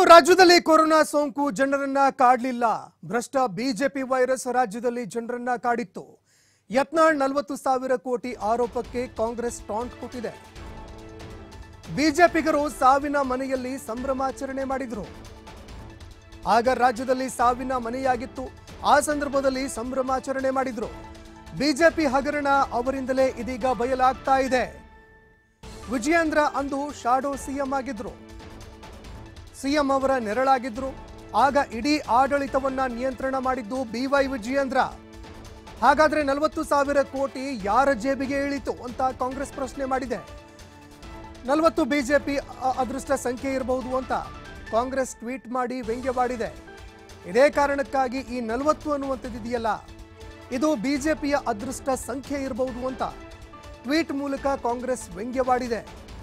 ರಾಜ್ಯದಲ್ಲಿ ಕೊರೋನಾ ಸೋಂಕು ಜನರನ್ನ ಕಾಡಲಿಲ್ಲ ಭ್ರಷ್ಟ ಬಿಜೆಪಿ ವೈರಸ್ ರಾಜ್ಯದಲ್ಲಿ ಜನರನ್ನ ಕಾಡಿತ್ತು ಯತ್ನಾಳ್ ನಲವತ್ತು ಸಾವಿರ ಕೋಟಿ ಆರೋಪಕ್ಕೆ ಕಾಂಗ್ರೆಸ್ ಟಾಂಟ್ ಕೊಟ್ಟಿದೆ ಬಿಜೆಪಿಗರು ಸಾವಿನ ಮನೆಯಲ್ಲಿ ಸಂಭ್ರಮಾಚರಣೆ ಮಾಡಿದ್ರು ಆಗ ರಾಜ್ಯದಲ್ಲಿ ಸಾವಿನ ಮನೆಯಾಗಿತ್ತು ಆ ಸಂದರ್ಭದಲ್ಲಿ ಸಂಭ್ರಮಾಚರಣೆ ಮಾಡಿದ್ರು ಬಿಜೆಪಿ ಹಗರಣ ಅವರಿಂದಲೇ ಇದೀಗ ಬಯಲಾಗ್ತಾ ಇದೆ ವಿಜಯೇಂದ್ರ ಅಂದು ಶಾಡೋ ಸಿಎಂ ಆಗಿದ್ರು ಸಿಎಂ ಅವರ ನೆರಳಾಗಿದ್ರು ಆಗ ಇಡೀ ಆಡಳಿತವನ್ನ ನಿಯಂತ್ರಣ ಮಾಡಿದ್ದು ಬಿವೈ ವಿಜಯೇಂದ್ರ ಹಾಗಾದ್ರೆ ನಲವತ್ತು ಸಾವಿರ ಕೋಟಿ ಯಾರ ಜೇಬಿಗೆ ಇಳಿತು ಅಂತ ಕಾಂಗ್ರೆಸ್ ಪ್ರಶ್ನೆ ಮಾಡಿದೆ ನಲವತ್ತು ಬಿಜೆಪಿ ಅ- ಅದೃಷ್ಟ ಸಂಖ್ಯೆ ಇರಬಹುದು ಅಂತ ಕಾಂಗ್ರೆಸ್ ಟ್ವೀಟ್ ಮಾಡಿ ವ್ಯಂಗ್ಯವಾಡಿದೆ ಇದೇ ಕಾರಣಕ್ಕಾಗಿ ಈ ನಲವತ್ತು ಅನ್ನುವಂಥದ್ದಿದೆಯಲ್ಲ ಇದು ಬಿಜೆಪಿಯ ಅದೃಷ್ಟ ಸಂಖ್ಯೆ ಇರಬಹುದು ಅಂತ ಟ್ವೀಟ್ ಮೂಲಕ ಕಾಂಗ್ರೆಸ್ ವ್ಯಂಗ್ಯವಾಡಿದೆ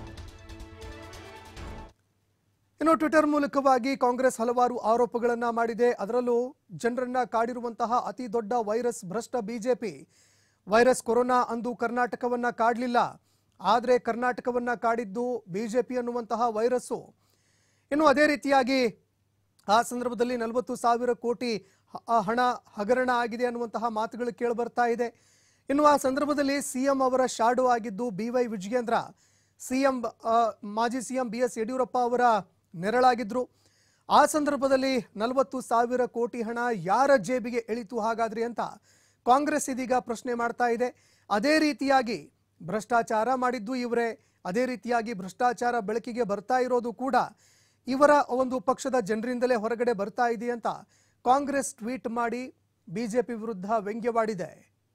ಇನ್ನು ಟ್ವಿಟರ್ ಮೂಲಕವಾಗಿ ಕಾಂಗ್ರೆಸ್ ಹಲವಾರು ಆರೋಪಗಳನ್ನ ಮಾಡಿದೆ ಅದರಲ್ಲೂ ಜನರನ್ನ ಕಾಡಿರುವಂತಹ ಅತಿ ದೊಡ್ಡ ವೈರಸ್ ಭ್ರಷ್ಟ ಬಿಜೆಪಿ ವೈರಸ್ ಕೊರೋನಾ ಅಂದು ಕರ್ನಾಟಕವನ್ನ ಕಾಡಲಿಲ್ಲ ಆದರೆ ಕರ್ನಾಟಕವನ್ನ ಕಾಡಿದ್ದು ಬಿಜೆಪಿ ಅನ್ನುವಂತಹ ವೈರಸ್ಸು ಇನ್ನು ಅದೇ ರೀತಿಯಾಗಿ ಆ ಸಂದರ್ಭದಲ್ಲಿ ನಲವತ್ತು ಸಾವಿರ ಕೋಟಿ ಹ- ಆ ಹಣ ಹಗರಣ ಆಗಿದೆ ಅನ್ನುವಂತಹ ಮಾತುಗಳು ಕೇಳಿಬರ್ತಾ ಇದೆ ಇನ್ನು ಆ ಸಂದರ್ಭದಲ್ಲಿ ಸಿಎಂ ಅವರ ಶಾಡೋ ಆಗಿದ್ದು ಬಿ ವೈ ವಿಜಯೇಂದ್ರ ಸಿಎಂ ಮಾಜಿ ಸಿಎಂ ಬಿ ಎಸ್ ಯಡಿಯೂರಪ್ಪ ಅವರ ನೆರಳಾಗಿದ್ರು ಆ ಸಂದರ್ಭದಲ್ಲಿ ನಲವತ್ತು ಸಾವಿರ ಕೋಟಿ ಹಣ ಯಾರ ಜೇಬಿಗೆ ಇಳಿತು ಹಾಗಾದ್ರಿ ಅಂತ ಕಾಂಗ್ರೆಸ್ ಇದೀಗ ಪ್ರಶ್ನೆ ಮಾಡ್ತಾ ಇದೆ ಅದೇ ರೀತಿಯಾಗಿ ಭ್ರಷ್ಟಾಚಾರ ಮಾಡಿದ್ದು ಇವರೇ ಅದೇ ರೀತಿಯಾಗಿ ಭ್ರಷ್ಟಾಚಾರ ಬೆಳಕಿಗೆ ಬರ್ತಾ ಇರೋದು ಕೂಡ ಇವರ ಒಂದು ಪಕ್ಷದ ಜನರಿಂದಲೇ ಹೊರಗಡೆ ಬರ್ತಾ ಇದೆ ಅಂತ ಕಾಂಗ್ರೆಸ್ ಟ್ವೀಟ್ ಮಾಡಿ ಬಿಜೆಪಿ ವಿರುದ್ಧ ವ್ಯಂಗ್ಯವಾಡಿದೆ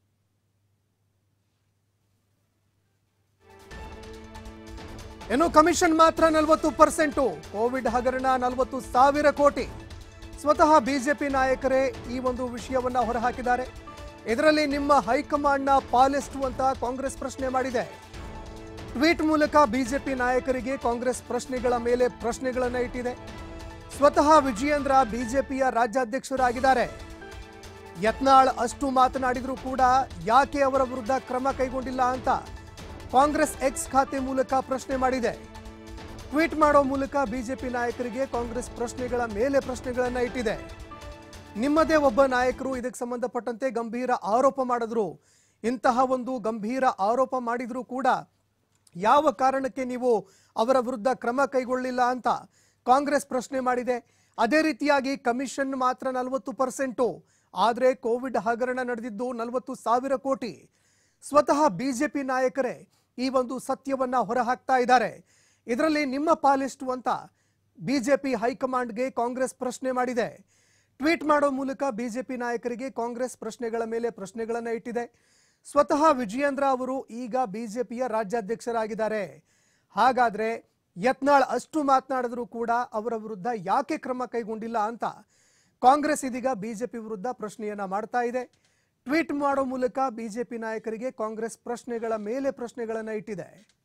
ಇನ್ನು ಕಮಿಷನ್ ಮಾತ್ರ ನಲವತ್ತು ಪರ್ಸೆಂಟು ಕೋವಿಡ್ ಹಗರಣ ನಲವತ್ತು ಸಾವಿರ ಕೋಟಿ ಸ್ವತಃ ಬಿಜೆಪಿ ನಾಯಕರೇ ಈ ಒಂದು ವಿಷಯವನ್ನ ಹೊರಹಾಕಿದ್ದಾರೆ ಇದರಲ್ಲಿ ನಿಮ್ಮ ಹೈಕಮಾಂಡ್ನ ಪಾಲೆಷ್ಟು ಅಂತ ಕಾಂಗ್ರೆಸ್ ಪ್ರಶ್ನೆ ಮಾಡಿದೆ ಟ್ವೀಟ್ ಮೂಲಕ ಬಿಜೆಪಿ ನಾಯಕರಿಗೆ ಕಾಂಗ್ರೆಸ್ ಪ್ರಶ್ನೆಗಳ ಮೇಲೆ ಪ್ರಶ್ನೆಗಳನ್ನ ಇಟ್ಟಿದೆ ಸ್ವತಃ ವಿಜಯೇಂದ್ರ ಬಿಜೆಪಿಯ ರಾಜ್ಯಾಧ್ಯಕ್ಷರಾಗಿದ್ದಾರೆ ಯತ್ನಾಳ್ ಅಷ್ಟು ಮಾತನಾಡಿದರೂ ಕೂಡ ಯಾಕೆ ಅವರ ವಿರುದ್ಧ ಕ್ರಮ ಕೈಗೊಂಡಿಲ್ಲ ಅಂತ ಕಾಂಗ್ರೆಸ್ ಎಕ್ಸ್ ಖಾತೆ ಮೂಲಕ ಪ್ರಶ್ನೆ ಮಾಡಿದೆ ಟ್ವೀಟ್ ಮಾಡೋ ಮೂಲಕ ಬಿಜೆಪಿ ನಾಯಕರಿಗೆ ಕಾಂಗ್ರೆಸ್ ಪ್ರಶ್ನೆಗಳ ಮೇಲೆ ಪ್ರಶ್ನೆಗಳನ್ನ ಇಟ್ಟಿದೆ ನಿಮ್ಮದೇ ಒಬ್ಬ ನಾಯಕರು ಇದಕ್ಕೆ ಸಂಬಂಧಪಟ್ಟಂತೆ ಗಂಭೀರ ಆರೋಪ ಮಾಡಿದ್ರು ಇಂತಹ ಒಂದು ಗಂಭೀರ ಆರೋಪ ಮಾಡಿದ್ರು ಕೂಡ ಯಾವ ಕಾರಣಕ್ಕೆ ನೀವು ಅವರ ವಿರುದ್ಧ ಕ್ರಮ ಕೈಗೊಳ್ಳಿಲ್ಲ ಅಂತ ಕಾಂಗ್ರೆಸ್ ಪ್ರಶ್ನೆ ಮಾಡಿದೆ ಅದೇ ರೀತಿಯಾಗಿ ಕಮಿಷನ್ ಮಾತ್ರ ನಲವತ್ತು ಪರ್ಸೆಂಟು ಆದರೆ ಕೋವಿಡ್ ಹಗರಣ ನಡೆದಿದ್ದು ನಲವತ್ತು ಸಾವಿರ ಕೋಟಿ ಸ್ವತಃ ಬಿಜೆಪಿ ನಾಯಕರೇ ಈ ಒಂದು ಸತ್ಯವನ್ನ ಹೊರಹಾಕ್ತಾ ಇದ್ದಾರೆ ಇದರಲ್ಲಿ ನಿಮ್ಮ ಪಾಲೆಷ್ಟು ಅಂತ ಬಿಜೆಪಿ ಹೈಕಮಾಂಡ್ಗೆ ಕಾಂಗ್ರೆಸ್ ಪ್ರಶ್ನೆ ಮಾಡಿದೆ ಟ್ವೀಟ್ ಮಾಡೋ ಮೂಲಕ ಬಿಜೆಪಿ ನಾಯಕರಿಗೆ ಕಾಂಗ್ರೆಸ್ ಪ್ರಶ್ನೆಗಳ ಮೇಲೆ ಪ್ರಶ್ನೆಗಳನ್ನ ಇಟ್ಟಿದೆ ಸ್ವತಃ ವಿಜಯೇಂದ್ರ ಅವರು ಈಗ ಬಿಜೆಪಿಯ ರಾಜ್ಯಾಧ್ಯಕ್ಷರಾಗಿದ್ದಾರೆ ಹಾಗಾದ್ರೆ ಯತ್ನಾಳ್ ಅಷ್ಟು ಮಾತನಾಡಿದ್ರು ಕೂಡ ಅವರ ವಿರುದ್ಧ ಯಾಕೆ ಕ್ರಮ ಕೈಗೊಂಡಿಲ್ಲ ಅಂತ ಕಾಂಗ್ರೆಸ್ ಇದೀಗ ಬಿಜೆಪಿ ವಿರುದ್ಧ ಪ್ರಶ್ನೆಯನ್ನ ಮಾಡ್ತಾ ಇದೆ ಟ್ವೀಟ್ ಮಾಡೋ ಮೂಲಕ ಬಿಜೆಪಿ ನಾಯಕರಿಗೆ ಕಾಂಗ್ರೆಸ್ ಪ್ರಶ್ನೆಗಳ ಮೇಲೆ ಪ್ರಶ್ನೆಗಳನ್ನ ಇಟ್ಟಿದೆ